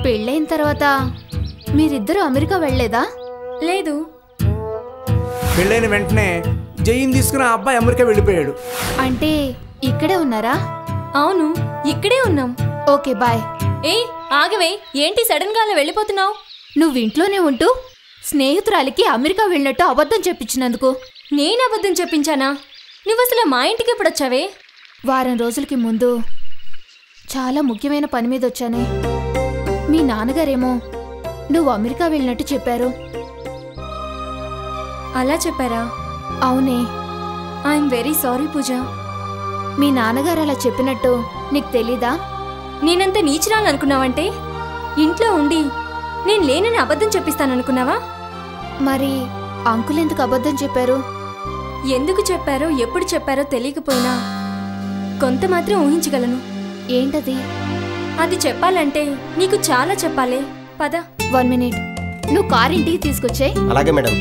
పెళ్ళైన తర్వాత మీరిద్దరూ అమెరికా వెళ్ళలేదా లేదు పెళ్ళైన వెంటనే జైన్ తీసుకుని ఆ అబ్బాయి అమెరికా వెళ్ళిపోయాడు అంటే ఇక్కడే ఉన్నారా అవును ఇక్కడే ఉన్నాం ఓకే బాయ్ ఏయ్ ఆగవే ఏంటి సడన్ గా అలా వెళ్ళిపోతున్నావు నువ్వు ఇంట్లోనే ఉంటూ స్నేహితురాలికి అమెరికా వెళ్ళినట్టు అబద్ధం చెప్పించినందుకు నేను అబద్ధం చెప్పించానా నువ్వు అసలు మా ఇంటికి ఎప్పుడు వచ్చావే వారం రోజులకి ముందు చాలా ముఖ్యమైన పని మీద వచ్చానే మీ నాన్నగారేమో నువ్వు అమెరికా వెళ్ళినట్టు చెప్పారు అలా చెప్పారా అవునే ఐఎమ్ వెరీ సారీ పూజ మీ నాన్నగారు అలా చెప్పినట్టు నీకు తెలీదా నేనంత నీచురాలు అనుకున్నావంటే ఇంట్లో ఉండి నేను లేనని అబద్ధం చెప్పిస్తాననుకున్నావా మరి అంకుల్ ఎందుకు అబద్ధం చెప్పారు ఎందుకు చెప్పారో ఎప్పుడు చెప్పారో తెలియకపోయినా కొంత మాత్రం ఊహించగలను ఏంటది అది చెప్పాలంటే నీకు చాలా చెప్పాలే పద వన్ మినిట్ నువ్వు కార్ ఇంటికి తీసుకొచ్చే అలాగే మేడం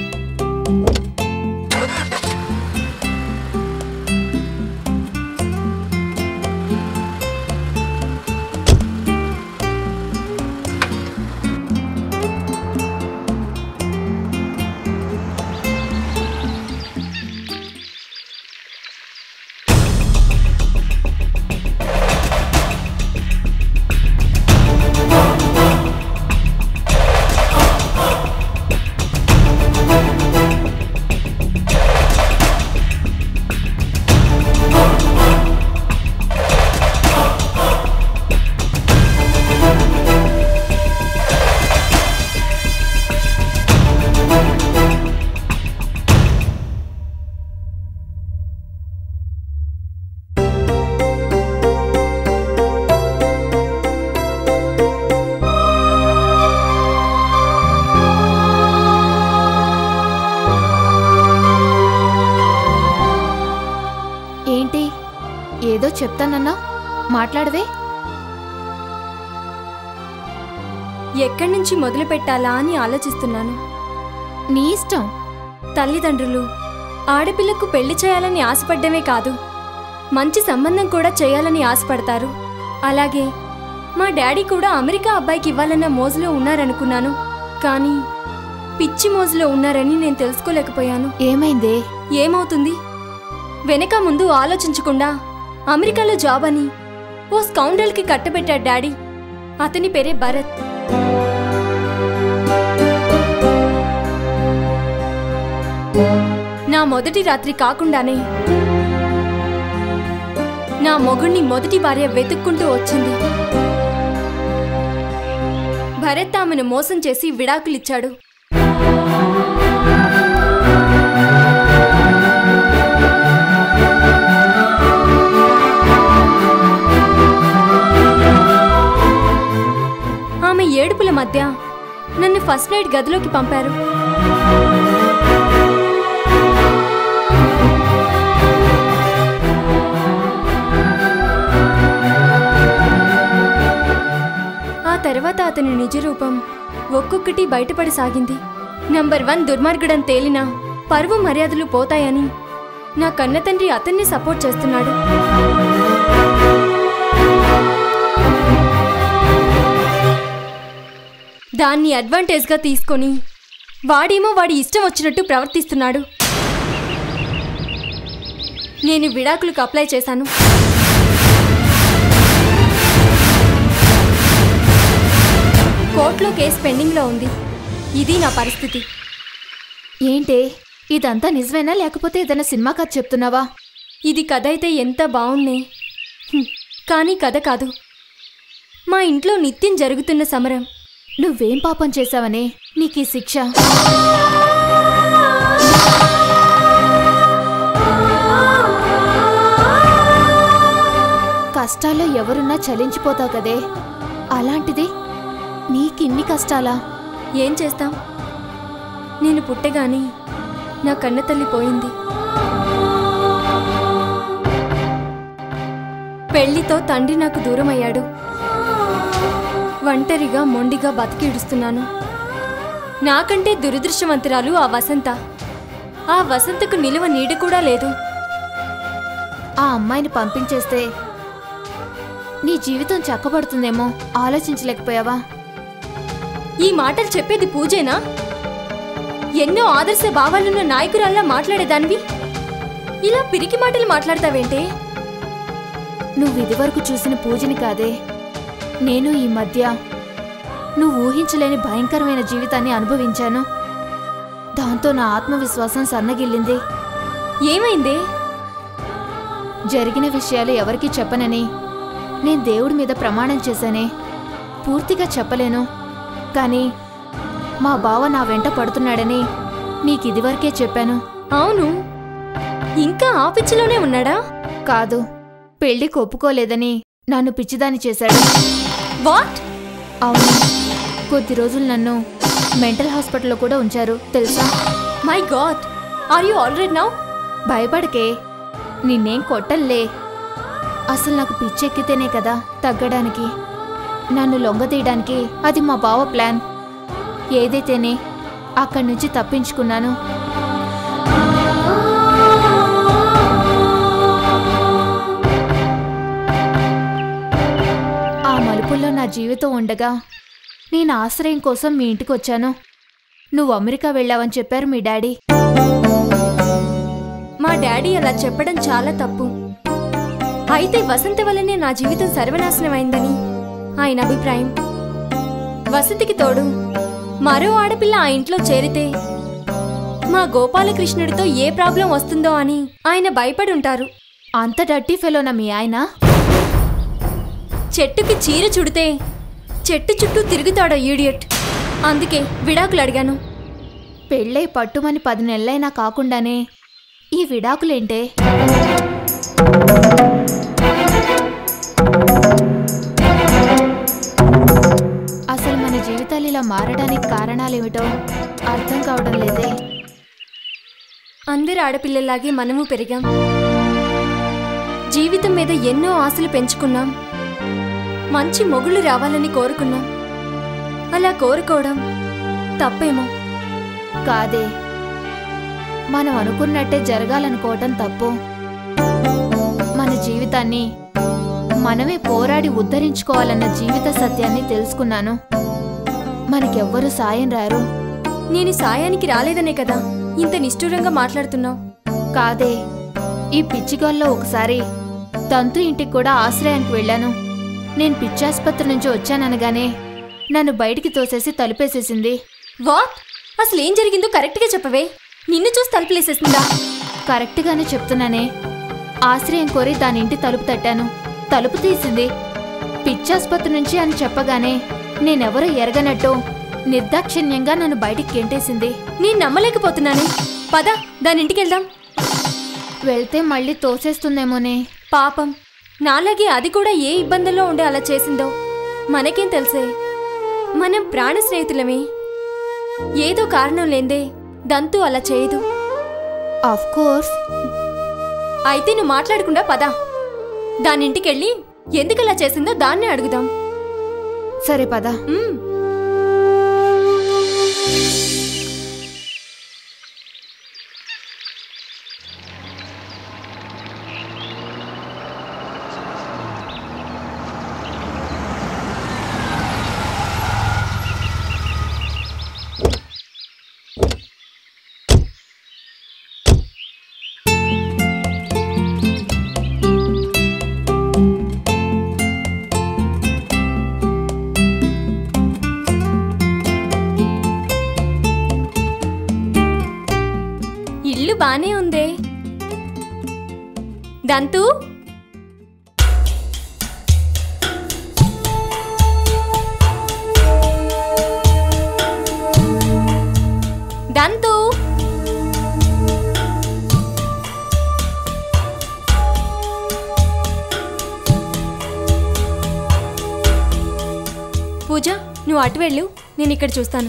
ఏంటి ఏదో చెప్తానన్నా మాట్లాడవే ఎక్కడి నుంచి మొదలు పెట్టాలా అని ఆలోచిస్తున్నాను నీ ఇష్టం తల్లిదండ్రులు ఆడపిల్లకు పెళ్లి చేయాలని ఆశపడ్డమే కాదు మంచి సంబంధం కూడా చేయాలని ఆశపడతారు అలాగే మా డాడీ కూడా అమెరికా అబ్బాయికి ఇవ్వాలన్న మోజులో ఉన్నారనుకున్నాను కానీ పిచ్చి మోజులో ఉన్నారని నేను తెలుసుకోలేకపోయాను ఏమైందే ఏమవుతుంది వెనక ముందు ఆలోచించకుండా అమెరికాలో జాబ్ అని ఓ స్కౌండల్కి కట్టబెట్టాడు డాడీ అతని పేరే భరత్ నా మొదటి రాత్రి కాకుండానే నా మొగుణ్ణి మొదటి భార్య వెతుక్కుంటూ వచ్చింది భరత్ ఆమెను మోసం చేసి విడాకులిచ్చాడు ఆమె ఏడుపుల మధ్య నన్ను ఫస్ట్ నైట్ గదిలోకి పంపారు ఆ తర్వాత అతని నిజ రూపం ఒక్కొక్కటి బయటపడసాగింది నంబర్ వన్ దుర్మార్గుడని తేలినా పరువు మర్యాదలు పోతాయని నా కన్న తండ్రి అతన్ని సపోర్ట్ చేస్తున్నాడు దాన్ని అడ్వాంటేజ్గా తీసుకొని వాడేమో వాడి ఇష్టం వచ్చినట్టు ప్రవర్తిస్తున్నాడు నేను విడాకులకు అప్లై చేశాను కోర్టులో కేసు పెండింగ్లో ఉంది ఇది నా పరిస్థితి ఏంటే ఇదంతా నిజమేనా లేకపోతే ఏదైనా సినిమా కథ చెప్తున్నావా ఇది కథ అయితే ఎంత బాగుండే హ్మ్, కానీ కథ కాదు మా ఇంట్లో నిత్యం జరుగుతున్న సమరం నువ్వేం పాపం చేశావనే నీకు ఈ శిక్ష కష్టాల్లో ఎవరున్నా చలించిపోతావు కదే అలాంటిది నీకిన్ని కష్టాలా ఏం చేస్తాం నేను పుట్టగానే నా కన్న తల్లి పోయింది పెళ్లితో తండ్రి నాకు దూరమయ్యాడు ఒంటరిగా మొండిగా బతికిడుస్తున్నాను నాకంటే దురదృష్టవంతురాలు ఆ వసంత ఆ వసంతకు నిలువ నీడ కూడా లేదు ఆ అమ్మాయిని పంపించేస్తే నీ జీవితం చక్కబడుతుందేమో ఆలోచించలేకపోయావా ఈ మాటలు చెప్పేది పూజేనా ఎన్నో ఆదర్శ భావాలున్న నాయకురాల్లా మాట్లాడేదానివి ఇలా పిరికి మాటలు మాట్లాడతావేంటే నువ్వు ఇదివరకు చూసిన పూజని కాదే నేను ఈ మధ్య నువ్వు ఊహించలేని భయంకరమైన జీవితాన్ని అనుభవించాను దాంతో నా ఆత్మవిశ్వాసం సన్నగిల్లింది ఏమైందే జరిగిన విషయాలు ఎవరికీ చెప్పనని నేను దేవుడి మీద ప్రమాణం చేశానే పూర్తిగా చెప్పలేను కానీ మా బావ నా వెంట పడుతున్నాడని నీకు ఇదివరకే చెప్పాను అవును ఇంకా ఆ పిచ్చిలోనే ఉన్నాడా కాదు పెళ్లికి ఒప్పుకోలేదని నన్ను పిచ్చిదాని చేశాడు వాట్ అవును కొద్ది రోజులు నన్ను మెంటల్ హాస్పిటల్లో కూడా ఉంచారు తెలుసా my god are you already now భయపడకే నిన్నేం కొట్టంలే అసలు నాకు పిచ్చెక్కితేనే కదా తగ్గడానికి నన్ను లొంగతీయడానికి అది మా బావ ప్లాన్ ఏదైతేనే అక్కడి నుంచి తప్పించుకున్నాను ఆ మలుపుల్లో నా జీవితం ఉండగా నేను ఆశ్రయం కోసం మీ ఇంటికి వచ్చాను నువ్వు అమెరికా వెళ్ళావని చెప్పారు మీ డాడీ మా డాడీ అలా చెప్పడం చాలా తప్పు అయితే వసంత వల్లనే నా జీవితం సర్వనాశనమైందని ఆయన అభిప్రాయం వసంతికి తోడు మరో ఆడపిల్ల ఆ ఇంట్లో చేరితే మా గోపాలకృష్ణుడితో ఏ ప్రాబ్లం వస్తుందో అని ఆయన భయపడి ఉంటారు అంత డర్టీ ఫెలోనా మీ ఆయన చెట్టుకి చీర చుడితే చెట్టు చుట్టూ తిరుగుతాడో ఈడియట్ అందుకే విడాకులు అడిగాను పెళ్ళై పట్టుమని పది నెలలైనా కాకుండానే ఈ విడాకులేంటే అసలు మన జీవితాలు ఇలా మారడానికి కారణాలేమిటో అర్థం కావడం లేదే అందరి ఆడపిల్లలాగే మనము పెరిగాం జీవితం మీద ఎన్నో ఆశలు పెంచుకున్నాం మంచి మొగుళ్ళు రావాలని కోరుకున్నాం అలా కోరుకోవడం తప్పేమో కాదే మనం అనుకున్నట్టే జరగాలనుకోవటం తప్పు మన జీవితాన్ని మనమే పోరాడి ఉద్ధరించుకోవాలన్న జీవిత సత్యాన్ని తెలుసుకున్నాను మనకెవ్వరూ సాయం రారు నేను సాయానికి రాలేదనే కదా ఇంత నిష్ఠూరంగా మాట్లాడుతున్నావు కాదే ఈ పిచ్చిగాల్లో ఒకసారి తంతు ఇంటికి కూడా ఆశ్రయానికి వెళ్ళాను నేను పిచ్చాసుపత్రి నుంచి వచ్చాననగానే నన్ను బయటికి తోసేసి తలుపేసేసింది వాట్ అసలు ఏం జరిగిందో కరెక్ట్గా చెప్పవే నిన్ను చూసి తలుపులేసేసిందా కరెక్ట్గానే చెప్తున్నానే ఆశ్రయం కోరి దాని ఇంటి తలుపు తట్టాను తలుపు తీసింది పిచ్చాసుపత్రి నుంచి అని చెప్పగానే నేనెవరో ఎరగనట్టు నిర్దాక్షిణ్యంగా నన్ను బయటికి గెంటేసింది నేను నమ్మలేకపోతున్నానే పద దాని ఇంటికి వెళ్దాం వెళ్తే మళ్ళీ తోసేస్తుందేమోనే పాపం నాలాగే అది కూడా ఏ ఇబ్బందుల్లో ఉండే అలా చేసిందో మనకేం తెలుసే మనం ప్రాణ స్నేహితులమే ఏదో కారణం లేందే దంతు అలా చేయదు ఆఫ్ కోర్స్ అయితే నువ్వు మాట్లాడకుండా పద దాని ఇంటికెళ్ళి ఎందుకు అలా చేసిందో దాన్నే అడుగుదాం సరే పద మ్మ్. ఇల్లు బానే ఉందే దంతు దంతు పూజ నువ్వు అటు వెళ్ళు నేను ఇక్కడ చూస్తాను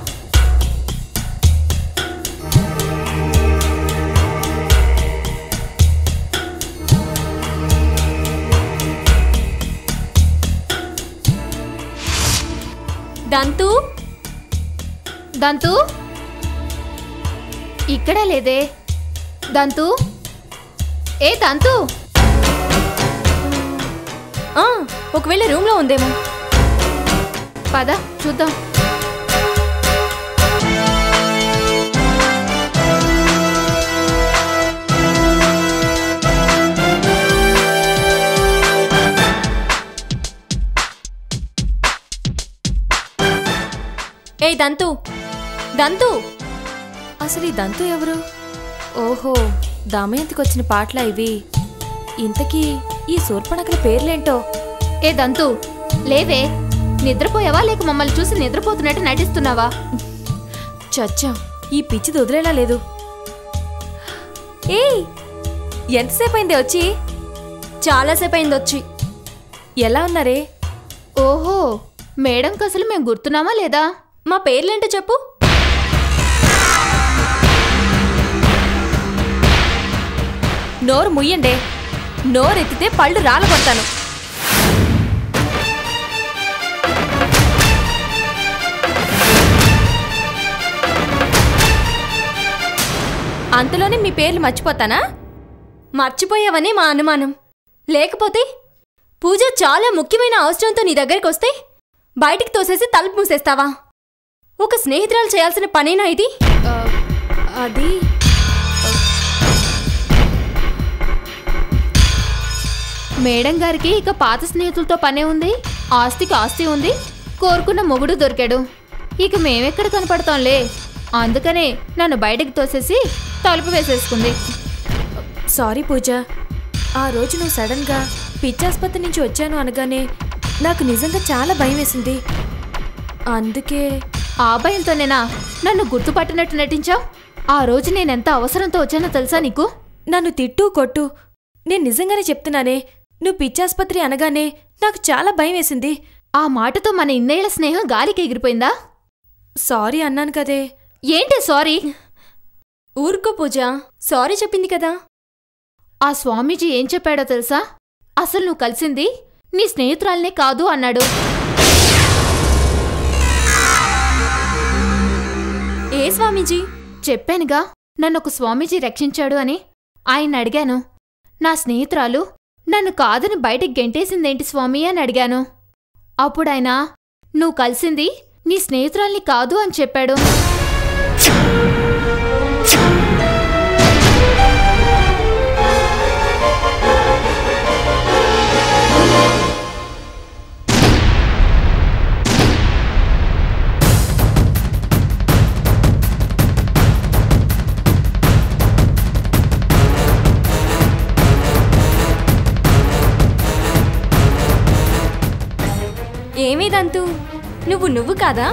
దంతు దంతు ఇక్కడ లేదే దంతు ఏ దంతు ఆ, ఒకవేళ రూమ్లో ఉందేమో పద చూద్దాం ఏయ్ దంతు దంతు అసలు ఈ దంతు ఎవరు ఓహో దమయంతికి వచ్చిన పాటలా ఇవి ఇంతకీ ఈ శూర్పణఖల పేర్లేంటో ఏ దంతు లేవే నిద్రపోయావా లేక మమ్మల్ని చూసి నిద్రపోతున్నట్టు నటిస్తున్నావా చచ్చా ఈ పిచ్చిది వదిలేలా లేదు ఏయ్ ఎంతసేపు అయింది వచ్చి చాలాసేపు అయింది వచ్చి ఎలా ఉన్నారే ఓహో మేడంకి అసలు మేము గుర్తున్నామా లేదా మా పేర్లేంటో చెప్పు నోరు ముయ్యండే నోరెత్తితే పళ్ళు రాలగొడతాను అంతలోనే మీ పేర్లు మర్చిపోతానా మర్చిపోయావని మా అనుమానం లేకపోతే పూజ చాలా ముఖ్యమైన అవసరంతో నీ దగ్గరికి వస్తే బయటికి తోసేసి తలుపు మూసేస్తావా ఒక స్నేహితురాలు చేయాల్సిన పనేనా ఇది ఆ, అది మేడం గారికి ఇక పాత స్నేహితులతో పనే ఉంది ఆస్తికి ఆస్తి ఉంది కోరుకున్న మొగుడు దొరికాడు ఇక మేమెక్కడ కనపడతాంలే అందుకనే నన్ను బయటకు తోసేసి తలుపు వేసేసుకుంది సారీ పూజ ఆ రోజు నువ్వు సడన్గా పిచ్చాసుపత్రి నుంచి వచ్చాను అనగానే నాకు నిజంగా చాలా భయం వేసింది అందుకే ఆ భయంతోనేనా నన్ను గుర్తుపట్టినట్టు నటించావు ఆ రోజు నేనెంత అవసరంతో వచ్చానో తెలుసా నీకు నన్ను తిట్టు కొట్టు నేను నిజంగానే చెప్తున్నానే నువ్వు పిచ్చాసుపత్రి అనగానే నాకు చాలా భయం వేసింది ఆ మాటతో మన ఇన్నేళ్ల స్నేహం గాలికి ఎగిరిపోయిందా సారీ అన్నాను కదే ఏంటి సారీ ఊరుకో పూజ సారీ చెప్పింది కదా ఆ స్వామీజీ ఏం చెప్పాడో తెలుసా అసలు నువ్వు కలిసింది నీ స్నేహితురాలనే కాదు అన్నాడు ఏ స్వామీజీ చెప్పానుగా నన్ను ఒక స్వామీజీ రక్షించాడు అని ఆయన అడిగాను నా స్నేహితురాలు నన్ను కాదని బయటికి గెంటేసిందేంటి స్వామి అని అడిగాను అప్పుడాయన నువ్వు కలిసింది నీ స్నేహితురాల్ని కాదు అని చెప్పాడు ఏమీ దంతు నువ్వు నువ్వు కాదా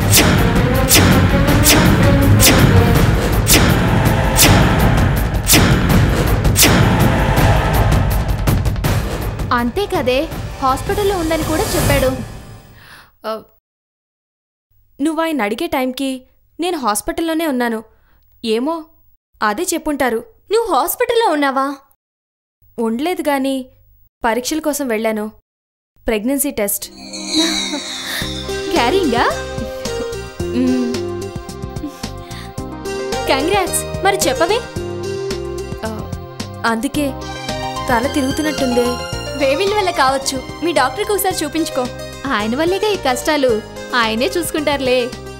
అంతే కదే హాస్పిటల్లో ఉందని కూడా చెప్పాడు ఆ, నువ్వు ఆయన అడిగే టైంకి నేను హాస్పిటల్లోనే ఉన్నాను ఏమో అదే చెప్పుంటారు నువ్వు హాస్పిటల్లో ఉన్నావా ఉండలేదు గాని పరీక్షల కోసం వెళ్ళాను ప్రెగ్నెన్సీ టెస్ట్ క్యారింగా మ్మ్. కంగ్రాట్స్ మరి చెప్పవే ఆ, అందుకే తల తిరుగుతున్నట్టుందే వేవిళ్ళ వల్ల కావచ్చు మీ డాక్టర్కి ఒకసారి చూపించుకో ఆయన వల్లేగా ఈ కష్టాలు ఆయనే చూసుకుంటారులే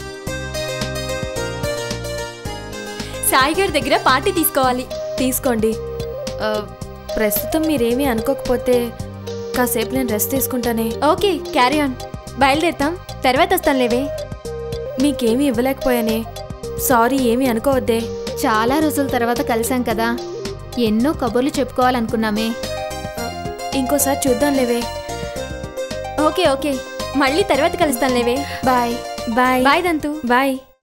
సాయి గారి దగ్గర పార్టీ తీసుకోవాలి తీసుకోండి ఆ, ప్రస్తుతం మీరేమీ అనుకోకపోతే కాసేపు నేను రెస్ట్ తీసుకుంటానే ఓకే క్యారీ ఆన్ బయలుదేరుతాం తర్వాత వస్తానులేవే మీకేమీ ఇవ్వలేకపోయానే సారీ ఏమీ అనుకోవద్దే చాలా రోజుల తర్వాత కలిసాం కదా ఎన్నో కబుర్లు చెప్పుకోవాలనుకున్నామే ఇంకోసారి చూద్దాం లేవే ఓకే ఓకే మళ్ళీ తర్వాత కలుస్తానులేవే bye bye bye Dantu bye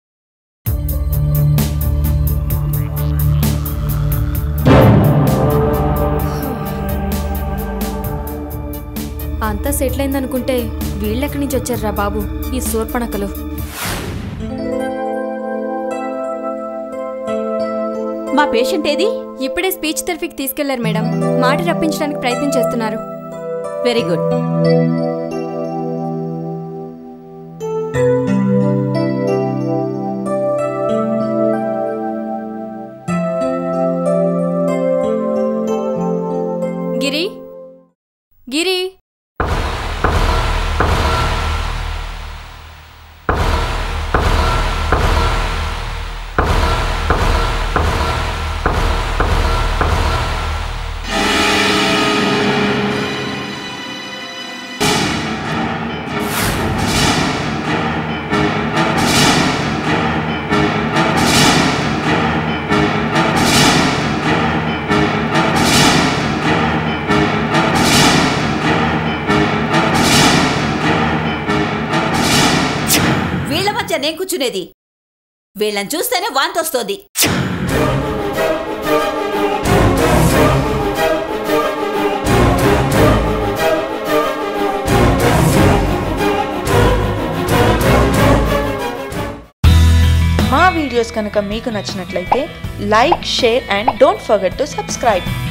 అంతా సెటిల్ అయిందనుకుంటే వీళ్ళెక్కడి నుంచి వచ్చారురా బాబు ఈ సూర్పణకలు మా పేషెంట్ ఏది ఇప్పుడే స్పీచ్ థెరపీకి తీసుకెళ్లారు మేడం మాట రప్పించడానికి ప్రయత్నం చేస్తున్నారు వెరీ గుడ్ గిరి గిరి మధ్య నేను కూర్చునేది వీళ్ళని చూస్తేనే వాంతొస్తోంది మా వీడియోస్ కనుక మీకు నచ్చినట్లయితే like share and don't forget to subscribe